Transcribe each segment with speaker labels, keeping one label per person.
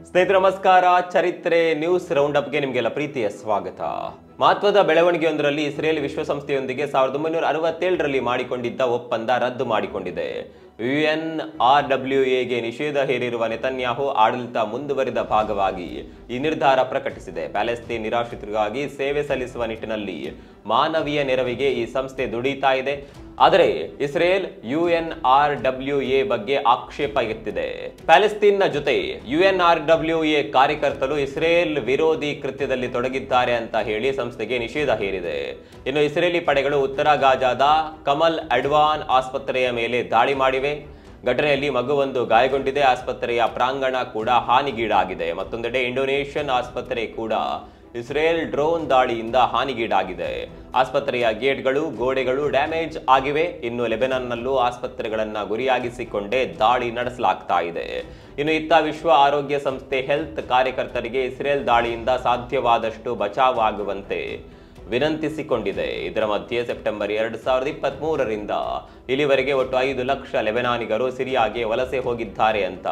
Speaker 1: ಸ್ನೇಹಿತರೆ ನಮಸ್ಕಾರ ಚರಿತ್ರೆ ನ್ಯೂಸ್ ರೌಂಡ್ ಅಪ್ಗೆ ನಿಮಗೆಲ್ಲ ಪ್ರೀತಿಯ ಸ್ವಾಗತ ಮಹತ್ವದ ಬೆಳವಣಿಗೆಯೊಂದರಲ್ಲಿ ಇಸ್ರೇಲ್ ವಿಶ್ವಸಂಸ್ಥೆಯೊಂದಿಗೆ ಸಾವಿರದ ಒಂಬೈನೂರ ಅರವತ್ತೇಳರಲ್ಲಿ ಮಾಡಿಕೊಂಡಿದ್ದ ಒಪ್ಪಂದ ರದ್ದು ಮಾಡಿಕೊಂಡಿದೆ ಯುಎನ್ ಆರ್ ಡಬ್ಲ್ಯೂ ಎಗೆ ನಿಷೇಧ ಹೇರಿರುವ ನೆತನ್ಯಾಹು ಆಡಳಿತ ಮುಂದುವರಿದ ಭಾಗವಾಗಿ ಈ ನಿರ್ಧಾರ ಪ್ರಕಟಿಸಿದೆ ಪ್ಯಾಲೆಸ್ತೀನ್ ನಿರಾಶ್ರಿತರಿಗಾಗಿ ಸೇವೆ ಸಲ್ಲಿಸುವ ನಿಟ್ಟಿನಲ್ಲಿ ಮಾನವೀಯ ನೆರವಿಗೆ ಈ ಸಂಸ್ಥೆ ದುಡಿತಾ ಇದೆ ಆದರೆ Israel UN R W A ಬಗ್ಗೆ ಆಕ್ಷೇಪ ಎತ್ತಿದೆ ಪ್ಯಾಲೆಸ್ತೀನ್ನ ಜೊತೆ ಯುಎನ್ ಆರ್ ಡಬ್ಲ್ಯೂ ಎ ಕಾರ್ಯಕರ್ತರು ಇಸ್ರೇಲ್ ವಿರೋಧಿ ಕೃತ್ಯದಲ್ಲಿ ತೊಡಗಿದ್ದಾರೆ ಅಂತ ಹೇಳಿ ಸಂಸ್ಥೆಗೆ ನಿಷೇಧ ಹೇರಿದೆ ಇನ್ನು ಇಸ್ರೇಲಿ ಪಡೆಗಳು ಉತ್ತರ ಗಾಜಾದ ಕಮಲ್ ಅಡ್ವಾನ್ ಆಸ್ಪತ್ರೆಯ ಮೇಲೆ ದಾಳಿ ಮಾಡಿವೆ ಘಟನೆಯಲ್ಲಿ ಮಗುವೊಂದು ಗಾಯಗೊಂಡಿದೆ ಆಸ್ಪತ್ರೆಯ ಪ್ರಾಂಗಣ ಕೂಡ ಹಾನಿಗೀಡಾಗಿದೆ ಮತ್ತೊಂದೆಡೆ ಇಂಡೋನೇಷ್ಯನ್ ಆಸ್ಪತ್ರೆ ಕೂಡ ಇಸ್ರೇಲ್ ಡ್ರೋನ್ ದಾಳಿಯಿಂದ ಹಾನಿಗೀಡಾಗಿದೆ ಆಸ್ಪತ್ರೆಯ ಗೇಟ್ಗಳು ಗೋಡೆಗಳು ಡ್ಯಾಮೇಜ್ ಆಗಿವೆ ಇನ್ನು ಲೆಬೆನಾನ್ನಲ್ಲೂ ಆಸ್ಪತ್ರೆಗಳನ್ನ ಗುರಿಯಾಗಿಸಿಕೊಂಡೇ ದಾಳಿ ನಡೆಸಲಾಗ್ತಾ ಇದೆ ಇನ್ನು ಇತ್ತ ವಿಶ್ವ ಆರೋಗ್ಯ ಸಂಸ್ಥೆ ಹೆಲ್ತ್ ಕಾರ್ಯಕರ್ತರಿಗೆ ಇಸ್ರೇಲ್ ದಾಳಿಯಿಂದ ಸಾಧ್ಯವಾದಷ್ಟು ಬಚಾವಾಗುವಂತೆ ವಿನಂತಿಸಿಕೊಂಡಿದೆ ಇದರ ಮಧ್ಯೆ ಸೆಪ್ಟೆಂಬರ್ ಎರಡ್ ಸಾವಿರದ ಇಪ್ಪತ್ತ್ ಮೂರರಿಂದ ಇಲ್ಲಿವರೆಗೆ ಒಟ್ಟು ಐದು ಲಕ್ಷ ಲೆಬನಾನಿಗರು ಸಿರಿಯಾಗೆ ವಲಸೆ ಹೋಗಿದ್ದಾರೆ ಅಂತ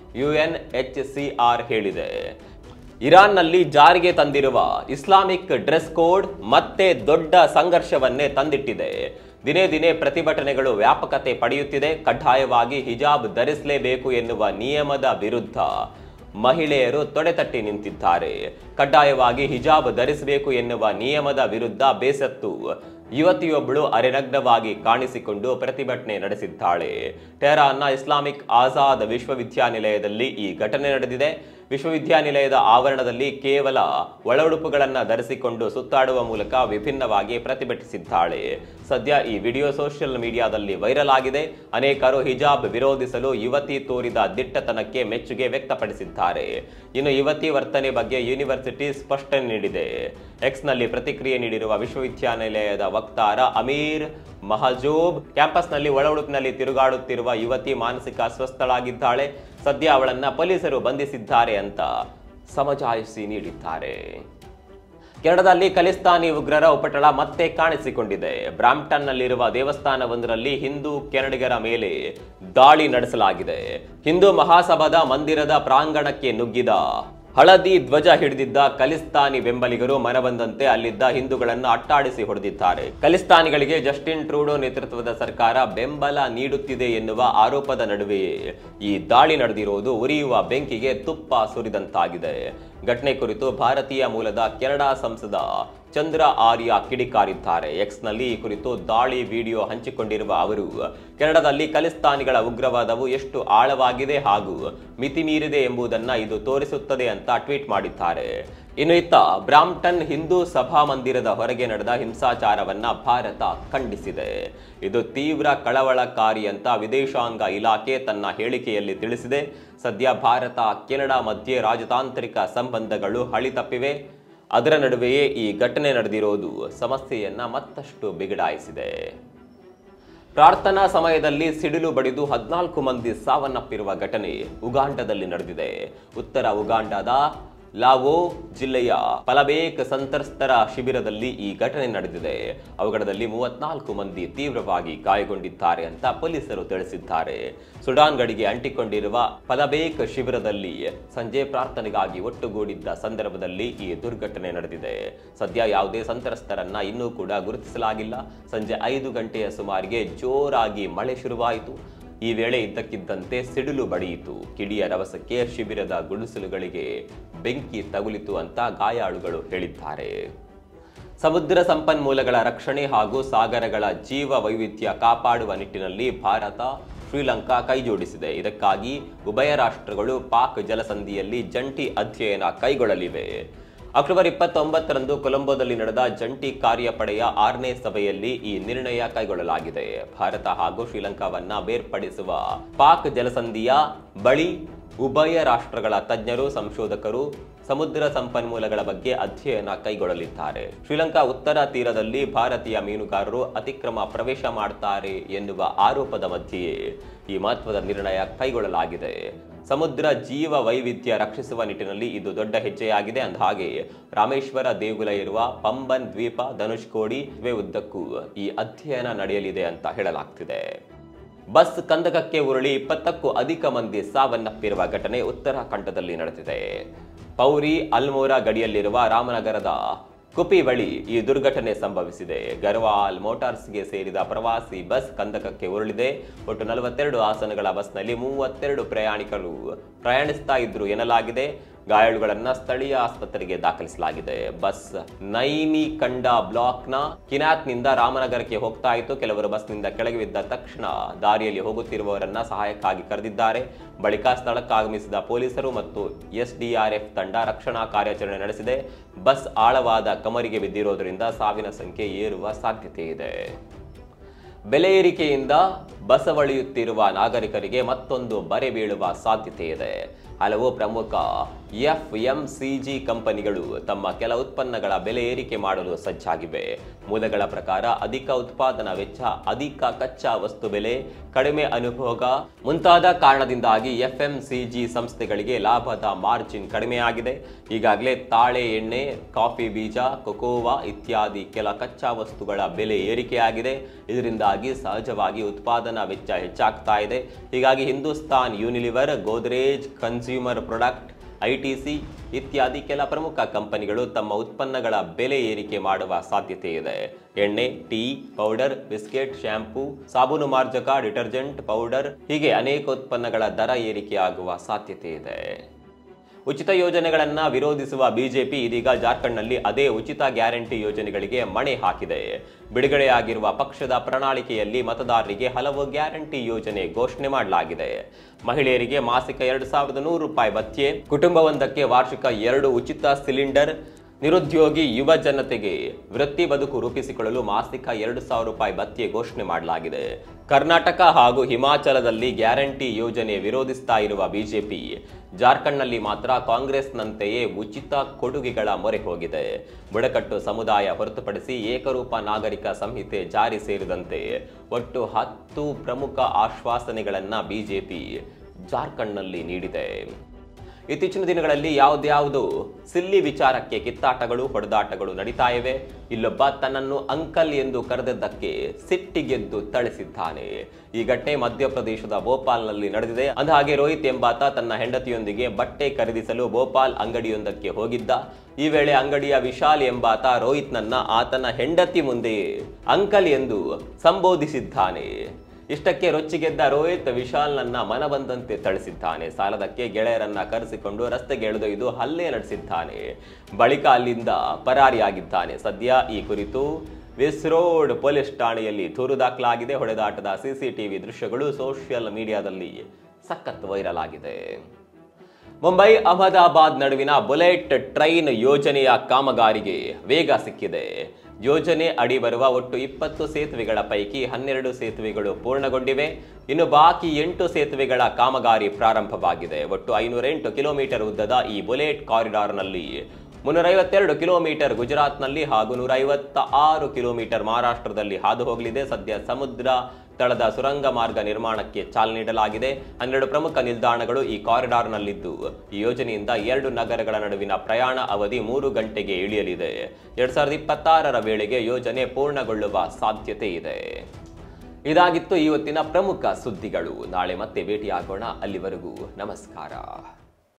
Speaker 1: ಯುಎನ್ಎಚ್ಸಿಆರ್ ಹೇಳಿದೆ ಇರಾನ್ನಲ್ಲಿ ಜಾರಿಗೆ ತಂದಿರುವ ಇಸ್ಲಾಮಿಕ್ ಡ್ರೆಸ್ ಕೋಡ್ ಮತ್ತೆ ದೊಡ್ಡ ಸಂಘರ್ಷವನ್ನೇ ತಂದಿಟ್ಟಿದೆ ದಿನೇ ದಿನೇ ಪ್ರತಿಭಟನೆಗಳು ವ್ಯಾಪಕತೆ ಪಡೆಯುತ್ತಿದೆ ಕಡ್ಡಾಯವಾಗಿ ಹಿಜಾಬ್ ಧರಿಸಲೇಬೇಕು ಎನ್ನುವ ನಿಯಮದ ವಿರುದ್ಧ ಮಹಿಳೆಯರು ತೊಡೆತಟ್ಟಿ ನಿಂತಿದ್ದಾರೆ ಕಡ್ಡಾಯವಾಗಿ ಹಿಜಾಬ್ ಧರಿಸಬೇಕು ಎನ್ನುವ ನಿಯಮದ ವಿರುದ್ಧ ಬೇಸತ್ತು ಯುವತಿಯೊಬ್ಬಳು ಅರೆನಗ್ನವಾಗಿ ಕಾಣಿಸಿಕೊಂಡು ಪ್ರತಿಭಟನೆ ನಡೆಸಿದ್ದಾಳೆ ಟೆಹರಾನ್ನ ಇಸ್ಲಾಮಿಕ್ ಆಜಾದ್ ವಿಶ್ವವಿದ್ಯಾನಿಲಯದಲ್ಲಿ ಈ ಘಟನೆ ನಡೆದಿದೆ ವಿಶ್ವವಿದ್ಯಾನಿಲಯದ ಆವರಣದಲ್ಲಿ ಕೇವಲ ಒಳ ಉಡುಪುಗಳನ್ನು ಧರಿಸಿಕೊಂಡು ಸುತ್ತಾಡುವ ಮೂಲಕ ವಿಭಿನ್ನವಾಗಿ ಪ್ರತಿಭಟಿಸಿದ್ದಾಳೆ ಸದ್ಯ ಈ ವಿಡಿಯೋ ಸೋಷಿಯಲ್ ಮೀಡಿಯಾದಲ್ಲಿ ವೈರಲ್ ಆಗಿದೆ ಅನೇಕರು ಹಿಜಾಬ್ ವಿರೋಧಿಸಲು ಯುವತಿ ತೋರಿದ ದಿಟ್ಟತನಕ್ಕೆ ಮೆಚ್ಚುಗೆ ವ್ಯಕ್ತಪಡಿಸಿದ್ದಾರೆ ಇನ್ನು ಯುವತಿ ವರ್ತನೆ ಬಗ್ಗೆ ಯೂನಿವರ್ಸಿಟಿ ಸ್ಪಷ್ಟನೆ ನೀಡಿದೆ ಎಕ್ಸ್ನಲ್ಲಿ ಪ್ರತಿಕ್ರಿಯೆ ನೀಡಿರುವ ವಿಶ್ವವಿದ್ಯಾನಿಲಯದ ವಕ್ತಾರ ಅಮೀರ್ ಮಹಜೂಬ್ ಕ್ಯಾಂಪಸ್ನಲ್ಲಿ ಒಳ ಉಡುಪಿನಲ್ಲಿ ತಿರುಗಾಡುತ್ತಿರುವ ಯುವತಿ ಮಾನಸಿಕ ಅಸ್ವಸ್ಥಳಾಗಿದ್ದಾಳೆ ಸದ್ಯ ಅವಳನ್ನ ಪೊಲೀಸರು ಬಂಧಿಸಿದ್ದಾರೆ ಅಂತ ಸಮಜಾಯಿಸಿ ನೀಡಿದ್ದಾರೆ ಕೆನಡಾದಲ್ಲಿ ಖಲಿಸ್ತಾನಿ ಉಗ್ರರ ಉಪಟಳ ಮತ್ತೆ ಕಾಣಿಸಿಕೊಂಡಿದೆ ಬ್ರಾಂಪ್ಟನ್ನಲ್ಲಿರುವ ದೇವಸ್ಥಾನವೊಂದರಲ್ಲಿ ಹಿಂದೂ ಕೆನಡಿಗರ ಮೇಲೆ ದಾಳಿ ನಡೆಸಲಾಗಿದೆ ಹಿಂದೂ ಮಹಾಸಭಾದ ಮಂದಿರದ ಪ್ರಾಂಗಣಕ್ಕೆ ನುಗ್ಗಿದ ಹಳದಿ ಧ್ವಜ ಹಿಡಿದಿದ್ದ ಖಲಿಸ್ತಾನಿ ಬೆಂಬಲಿಗರು ಮನಬಂದಂತೆ ಅಲ್ಲಿದ್ದ ಹಿಂದೂಗಳನ್ನು ಅಟ್ಟಾಡಿಸಿ ಹೊಡೆದಿದ್ದಾರೆ ಖಲಿಸ್ತಾನಿಗಳಿಗೆ ಜಸ್ಟಿನ್ ಟ್ರೂಡೋ ನೇತೃತ್ವದ ಸರ್ಕಾರ ಬೆಂಬಲ ನೀಡುತ್ತಿದೆ ಎನ್ನುವ ಆರೋಪದ ನಡುವೆಯೇ ಈ ದಾಳಿ ನಡೆದಿರುವುದು ಉರಿಯುವ ಬೆಂಕಿಗೆ ತುಪ್ಪ ಸುರಿದಂತಾಗಿದೆ ಘಟನೆ ಕುರಿತು ಭಾರತೀಯ ಮೂಲದ ಕೆನಡಾ ಸಂಸದ ಚಂದ್ರ ಆರ್ಯ ಕಿಡಿಕಾರಿದ್ದಾರೆ ಎಕ್ಸ್ನಲ್ಲಿ ಈ ಕುರಿತು ದಾಳಿ ವಿಡಿಯೋ ಹಂಚಿಕೊಂಡಿರುವ ಅವರು ಕೆನಡಾದಲ್ಲಿ ಖಲಿಸ್ತಾನಿಗಳ ಉಗ್ರವಾದವು ಎಷ್ಟು ಆಳವಾಗಿದೆ ಹಾಗೂ ಮಿತಿ ಮೀರಿದೆ ಎಂಬುದನ್ನ ಇದು ತೋರಿಸುತ್ತದೆ ಅಂತ ಟ್ವೀಟ್ ಮಾಡಿದ್ದಾರೆ ಇನ್ನು ಇತ್ತ ಬ್ರಾಂಪ್ಟನ್ ಹಿಂದೂ ಸಭಾ ಮಂದಿರದ ಹೊರಗೆ ನಡೆದ ಹಿಂಸಾಚಾರವನ್ನ ಭಾರತ ಖಂಡಿಸಿದೆ ಇದು ತೀವ್ರ ಕಳವಳಕಾರಿ ಅಂತ ವಿದೇಶಾಂಗ ಇಲಾಖೆ ತನ್ನ ಹೇಳಿಕೆಯಲ್ಲಿ ತಿಳಿಸಿದೆ ಸದ್ಯ ಭಾರತ ಕೆನಡಾ ಮಧ್ಯೆ ರಾಜತಾಂತ್ರಿಕ ಸಂಬಂಧಗಳು ಹಳಿತಪ್ಪಿವೆ ಅದರ ನಡುವೆಯೇ ಈ ಘಟನೆ ನಡೆದಿರೋದು ಸಮಸ್ಯೆಯನ್ನ ಮತ್ತಷ್ಟು ಬಿಗಡಾಯಿಸಿದೆ ಪ್ರಾರ್ಥನಾ ಸಮಯದಲ್ಲಿ ಸಿಡಿಲು ಬಡಿದು ಹದಿನಾಲ್ಕು ಮಂದಿ ಸಾವನ್ನಪ್ಪಿರುವ ಘಟನೆ ಉಗಾಂಡದಲ್ಲಿ ನಡೆದಿದೆ ಉತ್ತರ ಉಗಾಂಡದ ಲಾವೋ ಜಿಲ್ಲೆಯ ಫಲಬೇಕ್ ಸಂತ್ರಸ್ತರ ಶಿಬಿರದಲ್ಲಿ ಈ ಘಟನೆ ನಡೆದಿದೆ ಅವುಗಳಲ್ಲಿ ಮೂವತ್ನಾಲ್ಕು ಮಂದಿ ತೀವ್ರವಾಗಿ ಗಾಯಗೊಂಡಿದ್ದಾರೆ ಅಂತ ಪೊಲೀಸರು ತಿಳಿಸಿದ್ದಾರೆ ಸುಡಾನ್ ಗಡಿಗೆ ಅಂಟಿಕೊಂಡಿರುವ ಫಲಬೇಕ್ ಶಿಬಿರದಲ್ಲಿ ಸಂಜೆ ಪ್ರಾರ್ಥನೆಗಾಗಿ ಒಟ್ಟುಗೂಡಿದ್ದ ಸಂದರ್ಭದಲ್ಲಿ ಈ ದುರ್ಘಟನೆ ನಡೆದಿದೆ ಸದ್ಯ ಯಾವುದೇ ಸಂತ್ರಸ್ತರನ್ನ ಇನ್ನೂ ಕೂಡ ಗುರುತಿಸಲಾಗಿಲ್ಲ ಸಂಜೆ ಐದು ಗಂಟೆಯ ಸುಮಾರಿಗೆ ಜೋರಾಗಿ ಮಳೆ ಶುರುವಾಯಿತು ಈ ವೇಳೆ ಇದ್ದಕ್ಕಿದ್ದಂತೆ ಸಿಡಿಲು ಬಡಿಯಿತು ಕಿಡಿಯ ರಭಸಕ್ಕೆ ಶಿಬಿರದ ಗುಡಿಸಲುಗಳಿಗೆ ಬೆಂಕಿ ತಗುಲಿತು ಅಂತ ಗಾಯಾಳುಗಳು ಹೇಳಿದ್ದಾರೆ ಸಮುದ್ರ ಸಂಪನ್ಮೂಲಗಳ ರಕ್ಷಣೆ ಹಾಗೂ ಸಾಗರಗಳ ಜೀವ ವೈವಿಧ್ಯ ಕಾಪಾಡುವ ನಿಟ್ಟಿನಲ್ಲಿ ಭಾರತ ಶ್ರೀಲಂಕಾ ಕೈಜೋಡಿಸಿದೆ ಇದಕ್ಕಾಗಿ ಉಭಯ ರಾಷ್ಟ್ರಗಳು ಪಾಕ್ ಜಲಸಂಧಿಯಲ್ಲಿ ಜಂಟಿ ಅಧ್ಯಯನ ಕೈಗೊಳ್ಳಲಿವೆ ಅಕ್ಟೋಬರ್ ಇಪ್ಪತ್ತೊಂಬತ್ತರಂದು ಕೊಲಂಬೋದಲ್ಲಿ ನಡೆದ ಜಂಟಿ ಕಾರ್ಯಪಡೆಯ ಆರನೇ ಸಭೆಯಲ್ಲಿ ಈ ನಿರ್ಣಯ ಕೈಗೊಳ್ಳಲಾಗಿದೆ ಭಾರತ ಹಾಗೂ ಶ್ರೀಲಂಕಾವನ್ನ ಬೇರ್ಪಡಿಸುವ ಪಾಕ್ ಜಲಸಂಧಿಯ ಬಳಿ ಉಭಯ ರಾಷ್ಟ್ರಗಳ ತಜ್ಞರು ಸಂಶೋಧಕರು ಸಮುದ್ರ ಸಂಪನ್ಮೂಲಗಳ ಬಗ್ಗೆ ಅಧ್ಯಯನ ಕೈಗೊಳ್ಳಲಿದ್ದಾರೆ ಶ್ರೀಲಂಕಾ ಉತ್ತರ ತೀರದಲ್ಲಿ ಭಾರತೀಯ ಮೀನುಗಾರರು ಅತಿಕ್ರಮ ಪ್ರವೇಶ ಮಾಡ್ತಾರೆ ಎನ್ನುವ ಆರೋಪದ ಮಧ್ಯೆಯೇ ಈ ಮಹತ್ವದ ನಿರ್ಣಯ ಕೈಗೊಳ್ಳಲಾಗಿದೆ ಸಮುದ್ರ ಜೀವ ವೈವಿಧ್ಯ ರಕ್ಷಿಸುವ ನಿಟ್ಟಿನಲ್ಲಿ ಇದು ದೊಡ್ಡ ಹೆಜ್ಜೆಯಾಗಿದೆ ಅಂದ ಹಾಗೆ ರಾಮೇಶ್ವರ ದೇಗುಲ ಇರುವ ಪಂಬನ್ ದ್ವೀಪ ಧನುಷ್ಕೋಡಿ ಇವೆ ಉದ್ದಕ್ಕೂ ಈ ಅಧ್ಯಯನ ನಡೆಯಲಿದೆ ಅಂತ ಹೇಳಲಾಗ್ತಿದೆ ಬಸ್ ಕಂದಕಕ್ಕೆ ಉರುಳಿ ಇಪ್ಪತ್ತಕ್ಕೂ ಅಧಿಕ ಮಂದಿ ಸಾವನ್ನಪ್ಪಿರುವ ಘಟನೆ ಉತ್ತರಾಖಂಡದಲ್ಲಿ ನಡೆದಿದೆ ಪೌರಿ ಅಲ್ಮೋರಾ ಗಡಿಯಲ್ಲಿರುವ ರಾಮನಗರದ ಕುಪಿ ಬಳಿ ಈ ದುರ್ಘಟನೆ ಸಂಭವಿಸಿದೆ ಗರ್ವಾಲ್ ಮೋಟಾರ್ಸ್ಗೆ ಸೇರಿದ ಪ್ರವಾಸಿ ಬಸ್ ಕಂದಕಕ್ಕೆ ಉರುಳಿದೆ ಒಟ್ಟು ನಲವತ್ತೆರಡು ಆಸನಗಳ ಬಸ್ನಲ್ಲಿ ಮೂವತ್ತೆರಡು ಪ್ರಯಾಣಿಕರು ಪ್ರಯಾಣಿಸ್ತಾ ಇದ್ರು ಎನ್ನಲಾಗಿದೆ ಗಾಯಾಳುಗಳನ್ನ ಸ್ಥಳೀಯ ಆಸ್ಪತ್ರೆಗೆ ದಾಖಲಿಸಲಾಗಿದೆ ಬಸ್ ನೈನಿ ಕಂಡ ಬ್ಲಾಕ್ನ ಕಿನಾತ್ನಿಂದ ರಾಮನಗರಕ್ಕೆ ಹೋಗ್ತಾ ಇತ್ತು ಕೆಲವರು ಬಸ್ನಿಂದ ಕೆಳಗೆ ಬಿದ್ದ ತಕ್ಷಣ ದಾರಿಯಲ್ಲಿ ಹೋಗುತ್ತಿರುವವರನ್ನ ಸಹಾಯಕ್ಕಾಗಿ ಕರೆದಿದ್ದಾರೆ ಬಳಿಕ ಸ್ಥಳಕ್ಕೆ ಆಗಮಿಸಿದ ಪೊಲೀಸರು ಮತ್ತು ಎಸ್ಡಿಆರ್ಎಫ್ ತಂಡ ರಕ್ಷಣಾ ಕಾರ್ಯಾಚರಣೆ ನಡೆಸಿದೆ ಬಸ್ ಆಳವಾದ ಕಮರಿಗೆ ಬಿದ್ದಿರೋದ್ರಿಂದ ಸಾವಿನ ಸಂಖ್ಯೆ ಏರುವ ಸಾಧ್ಯತೆ ಇದೆ ಬೆಲೆ ಏರಿಕೆಯಿಂದ ಬಸವಳಿಯುತ್ತಿರುವ ನಾಗರಿಕರಿಗೆ ಮತ್ತೊಂದು ಬರೆ ಬೀಳುವ ಸಾಧ್ಯತೆ ಇದೆ ಹಲವು ಪ್ರಮುಖ ಎಫ್ಎಂಸಿಜಿ ಕಂಪನಿಗಳು ತಮ್ಮ ಕೆಲ ಉತ್ಪನ್ನಗಳ ಬೆಲೆ ಏರಿಕೆ ಮಾಡಲು ಸಜ್ಜಾಗಿವೆ ಮೂಲಗಳ ಪ್ರಕಾರ ಅಧಿಕ ಉತ್ಪಾದನಾ ವೆಚ್ಚ ಅಧಿಕ ಕಚ್ಚಾ ವಸ್ತು ಬೆಲೆ ಕಡಿಮೆ ಅನುಭೋಗ ಮುಂತಾದ ಕಾರಣದಿಂದಾಗಿ ಎಫ್ಎಂಸಿಜಿ ಸಂಸ್ಥೆಗಳಿಗೆ ಲಾಭದ ಮಾರ್ಜಿನ್ ಕಡಿಮೆಯಾಗಿದೆ ಈಗಾಗಲೇ ತಾಳೆ ಎಣ್ಣೆ ಕಾಫಿ ಬೀಜ ಕೊಕೋವಾ ಇತ್ಯಾದಿ ಕೆಲ ಕಚ್ಚಾ ವಸ್ತುಗಳ ಬೆಲೆ ಏರಿಕೆಯಾಗಿದೆ ಇದರಿಂದಾಗಿ ಸಹಜವಾಗಿ ಉತ್ಪಾದನಾ ವೆಚ್ಚ ಹೆಚ್ಚಾಗ್ತಾ ಇದೆ ಹೀಗಾಗಿ Hindustan Unilever Godrej consumer product ITC ಇತ್ಯಾದಿ ಕೆಲ ಪ್ರಮುಖ ಕಂಪನಿಗಳು ತಮ್ಮ ಉತ್ಪನ್ನಗಳ ಬೆಲೆ ಏರಿಕೆ ಮಾಡುವ ಸಾಧ್ಯತೆ ಇದೆ ಎಣ್ಣೆ ಟೀ ಪೌಡರ್ ಬಿಸ್ಕೆಟ್ ಶಾಂಪೂ ಸಾಬೂನು ಮಾರ್ಜಕ ಡಿಟರ್ಜೆಂಟ್ ಪೌಡರ್ ಹೀಗೆ ಅನೇಕ ಉತ್ಪನ್ನಗಳ ದರ ಏರಿಕೆಯಾಗುವ ಸಾಧ್ಯತೆ ಇದೆ ಉಚಿತ ಯೋಜನೆಗಳನ್ನ ವಿರೋಧಿಸುವ ಬಿಜೆಪಿ ಇದೀಗ ಜಾರ್ಖಂಡ್ನಲ್ಲಿ ಅದೇ ಉಚಿತ ಗ್ಯಾರಂಟಿ ಯೋಜನೆಗಳಿಗೆ ಮಣೆ ಹಾಕಿದೆ ಬಿಡುಗಡೆಯಾಗಿರುವ ಪಕ್ಷದ ಪ್ರಣಾಳಿಕೆಯಲ್ಲಿ ಮತದಾರರಿಗೆ ಹಲವು ಗ್ಯಾರಂಟಿ ಯೋಜನೆ ಘೋಷಣೆ ಮಾಡಲಾಗಿದೆ ಮಹಿಳೆಯರಿಗೆ ಮಾಸಿಕ ಎರಡು ಸಾವಿರದ ನೂರು ರೂಪಾಯಿ ಭತ್ಯೆ ಕುಟುಂಬವೊಂದಕ್ಕೆ ವಾರ್ಷಿಕ ಎರಡು ಉಚಿತ ಸಿಲಿಂಡರ್ ನಿರುದ್ಯೋಗಿ ಯುವ ಜನತೆಗೆ ವೃತ್ತಿ ಬದುಕು ರೂಪಿಸಿಕೊಳ್ಳಲು ಮಾಸಿಕ ಎರಡು ಸಾವಿರ ರೂಪಾಯಿ ಭತ್ಯೆ ಘೋಷಣೆ ಮಾಡಲಾಗಿದೆ ಕರ್ನಾಟಕ ಹಾಗೂ ಹಿಮಾಚಲದಲ್ಲಿ ಗ್ಯಾರಂಟಿ ಯೋಜನೆ ವಿರೋಧಿಸ್ತಾ ಇರುವ ಬಿಜೆಪಿ ಜಾರ್ಖಂಡ್ನಲ್ಲಿ ಮಾತ್ರ ಕಾಂಗ್ರೆಸ್ನಂತೆಯೇ ಉಚಿತ ಕೊಡುಗೆಗಳ ಮೊರೆ ಹೋಗಿದೆ ಬುಡಕಟ್ಟು ಸಮುದಾಯ ಹೊರತುಪಡಿಸಿ ಏಕರೂಪ ನಾಗರಿಕ ಸಂಹಿತೆ ಜಾರಿ ಸೇರಿದಂತೆ ಒಟ್ಟು ಹತ್ತು ಪ್ರಮುಖ ಆಶ್ವಾಸನೆಗಳನ್ನ ಬಿಜೆಪಿ ಜಾರ್ಖಂಡ್ನಲ್ಲಿ ನೀಡಿದೆ ಇತ್ತೀಚಿನ ದಿನಗಳಲ್ಲಿ ಯಾವುದ್ಯಾವುದು ಸಿಲ್ಲಿ ವಿಚಾರಕ್ಕೆ ಕಿತ್ತಾಟಗಳು ಹೊಡೆದಾಟಗಳು ನಡೀತಾ ಇವೆ ಇಲ್ಲೊಬ್ಬ ತನ್ನನ್ನು ಅಂಕಲ್ ಎಂದು ಕರೆದದ್ದಕ್ಕೆ ಸಿಟ್ಟಿಗೆದ್ದು ಥಳಿಸಿದ್ದಾನೆ ಈ ಘಟನೆ ಮಧ್ಯಪ್ರದೇಶದ ಭೋಪಾಲ್ನಲ್ಲಿ ನಡೆದಿದೆ ಅಂದಹಾಗೆ ರೋಹಿತ್ ಎಂಬಾತ ತನ್ನ ಹೆಂಡತಿಯೊಂದಿಗೆ ಬಟ್ಟೆ ಖರೀದಿಸಲು ಭೋಪಾಲ್ ಅಂಗಡಿಯೊಂದಕ್ಕೆ ಹೋಗಿದ್ದ ಈ ವೇಳೆ ಅಂಗಡಿಯ ವಿಶಾಲ್ ಎಂಬಾತ ರೋಹಿತ್ನನ್ನ ಆತನ ಹೆಂಡತಿ ಮುಂದೆಯೇ ಅಂಕಲ್ ಎಂದು ಸಂಬೋಧಿಸಿದ್ದಾನೆ ಇಷ್ಟಕ್ಕೆ ರೊಚ್ಚಿಗೆದ್ದ ರೋಹಿತ್ ವಿಶಾಲ್ನನ್ನ ಮನಬಂದಂತೆ ಥಳಿಸಿದ್ದಾನೆ ಸಾಲದಕ್ಕೆ ಗೆಳೆಯರನ್ನ ಕರೆಸಿಕೊಂಡು ರಸ್ತೆಗೆ ಎಳೆದೊಯ್ದು ಹಲ್ಲೆ ನಡೆಸಿದ್ದಾನೆ ಬಳಿಕ ಅಲ್ಲಿಂದ ಪರಾರಿಯಾಗಿದ್ದಾನೆ ಸದ್ಯ ಈ ಕುರಿತು ವಿಸ್ ರೋಡ್ ಪೊಲೀಸ್ ಠಾಣೆಯಲ್ಲಿ ದೂರು ದಾಖಲಾಗಿದೆ ಹೊಡೆದಾಟದ ಸಿಸಿಟಿವಿ ದೃಶ್ಯಗಳು ಸೋಷಿಯಲ್ ಮೀಡಿಯಾದಲ್ಲಿ ಸಖತ್ ವೈರಲ್ ಆಗಿದೆ ಮುಂಬೈ ಅಹಮದಾಬಾದ್ ನಡುವಿನ ಬುಲೆಟ್ ಟ್ರೈನ್ ಯೋಜನೆಯ ಕಾಮಗಾರಿಗೆ ವೇಗ ಸಿಕ್ಕಿದೆ ಯೋಜನೆ ಅಡಿ ಬರುವ ಒಟ್ಟು ಇಪ್ಪತ್ತು ಸೇತುವೆಗಳ ಪೈಕಿ ಹನ್ನೆರಡು ಸೇತುವೆಗಳು ಪೂರ್ಣಗೊಂಡಿವೆ ಇನ್ನು ಬಾಕಿ ಎಂಟು ಸೇತುವೆಗಳ ಕಾಮಗಾರಿ ಪ್ರಾರಂಭವಾಗಿದೆ ಒಟ್ಟು ಐನೂರೆಂಟು ಕಿಲೋಮೀಟರ್ ಉದ್ದದ ಈ ಬುಲೆಟ್ ಕಾರಿಡಾರ್ನಲ್ಲಿ ಮುನ್ನೂರೈವತ್ತೆರಡು ಕಿಲೋಮೀಟರ್ ಗುಜರಾತ್ನಲ್ಲಿ ಹಾಗೂ ನೂರೈವತ್ತ ಆರು ಕಿಲೋಮೀಟರ್ ಮಹಾರಾಷ್ಟ್ರದಲ್ಲಿ ಹಾದು ಹೋಗಲಿದೆ ಸದ್ಯ ಸಮುದ್ರ ತಳದ ಸುರಂಗ ಮಾರ್ಗ ನಿರ್ಮಾಣಕ್ಕೆ ಚಾಲನೆ ನೀಡಲಾಗಿದೆ ಹನ್ನೆರಡು ಪ್ರಮುಖ ನಿಲ್ದಾಣಗಳು ಈ ಕಾರಿಡಾರ್ನಲ್ಲಿದ್ದು ಈ ಯೋಜನೆಯಿಂದ ಎರಡು ನಗರಗಳ ನಡುವಿನ ಪ್ರಯಾಣ ಅವಧಿ ಮೂರು ಗಂಟೆಗೆ ಇಳಿಯಲಿದೆ ಎರಡ್ ಸಾವಿರದ ಇಪ್ಪತ್ತಾರರ ವೇಳೆಗೆ ಯೋಜನೆ ಪೂರ್ಣಗೊಳ್ಳುವ ಸಾಧ್ಯತೆ ಇದೆ ಇದಾಗಿತ್ತು ಇವತ್ತಿನ ಪ್ರಮುಖ ಸುದ್ದಿಗಳು ನಾಳೆ ಮತ್ತೆ ಭೇಟಿಯಾಗೋಣ ಅಲ್ಲಿವರೆಗೂ ನಮಸ್ಕಾರ